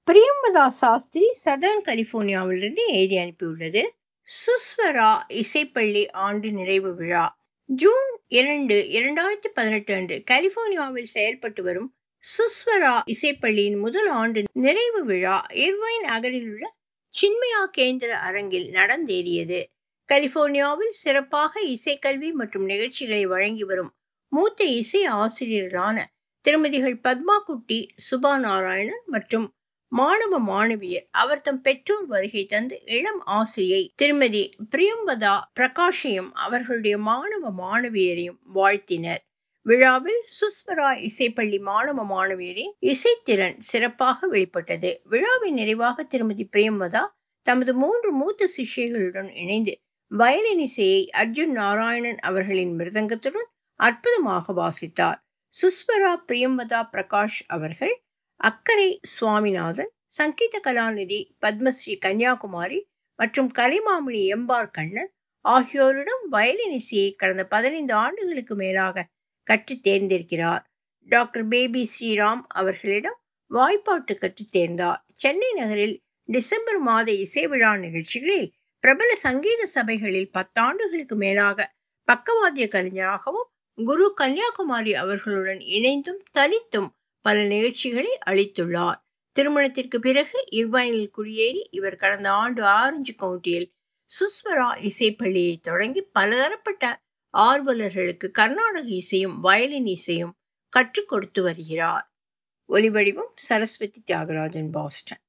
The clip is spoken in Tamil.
பிரியம்பதா சாஸ்திரி சதர்ன் கலிபோர்னியாவிலிருந்து எழுதி அனுப்பியுள்ளது சுஸ்வரா இசைப்பள்ளி ஆண்டு நிறைவு விழா ஜூன் இரண்டு இரண்டாயிரத்தி பதினெட்டு அன்று கலிபோர்னியாவில் செயல்பட்டு வரும் சுஸ்வரா இசைப்பள்ளியின் முதல் ஆண்டு நிறைவு விழா இர்வைன் நகரில் உள்ள சின்மயா கேந்திர அரங்கில் நடந்தேறியது கலிபோர்னியாவில் சிறப்பாக இசைக்கல்வி மற்றும் நிகழ்ச்சிகளை வழங்கி வரும் மூத்த இசை ஆசிரியர்களான திருமதிகள் பத்மா குட்டி சுபா நாராயணன் மற்றும் மாணவ மாணவியர் அவர் தம் பெற்றோர் வருகை தந்து இளம் ஆசிரியை திருமதி பிரியம்பதா பிரகாஷையும் அவர்களுடைய மாணவ மாணவியரையும் வாழ்த்தினர் விழாவில் சுஸ்வரா இசைப்பள்ளி மாணவ மாணவியரின் இசைத்திறன் சிறப்பாக வெளிப்பட்டது விழாவின் நிறைவாக திருமதி பிரியம்பதா தமது மூன்று மூத்த சிஷ்யர்களுடன் இணைந்து வயலின் இசையை அர்ஜுன் நாராயணன் அவர்களின் மிருதங்கத்துடன் அற்புதமாக வாசித்தார் சுஸ்வரா பிரியம்பதா பிரகாஷ் அவர்கள் அக்கரை சுவாமிநாதன் சங்கீத கலாநிதி பத்மஸ்ரீ கன்னியாகுமரி மற்றும் கலைமாமணி எம்பார் கண்ணன் ஆகியோரிடம் வயலின் இசையை கடந்த பதினைந்து ஆண்டுகளுக்கு மேலாக கற்று தேர்ந்திருக்கிறார் டாக்டர் பேபி ஸ்ரீராம் அவர்களிடம் வாய்ப்பாட்டு கற்று தேர்ந்தார் சென்னை நகரில் டிசம்பர் மாத இசை விழா நிகழ்ச்சிகளில் பிரபல சங்கீத சபைகளில் பத்தாண்டுகளுக்கு மேலாக பக்கவாத்திய கலைஞராகவும் குரு கன்னியாகுமரி அவர்களுடன் இணைந்தும் தனித்தும் பல நிகழ்ச்சிகளை அளித்துள்ளார் திருமணத்திற்கு பிறகு இர்வைனில் குடியேறி இவர் கடந்த ஆண்டு ஆரஞ்சு கவுண்டியில் சுஸ்வரா இசைப்பள்ளியை தொடங்கி பலதரப்பட்ட ஆர்வலர்களுக்கு கர்நாடக இசையும் வயலின் இசையும் கற்றுக் கொடுத்து வருகிறார் ஒலிவடிவம் சரஸ்வதி தியாகராஜன் பாஸ்டன்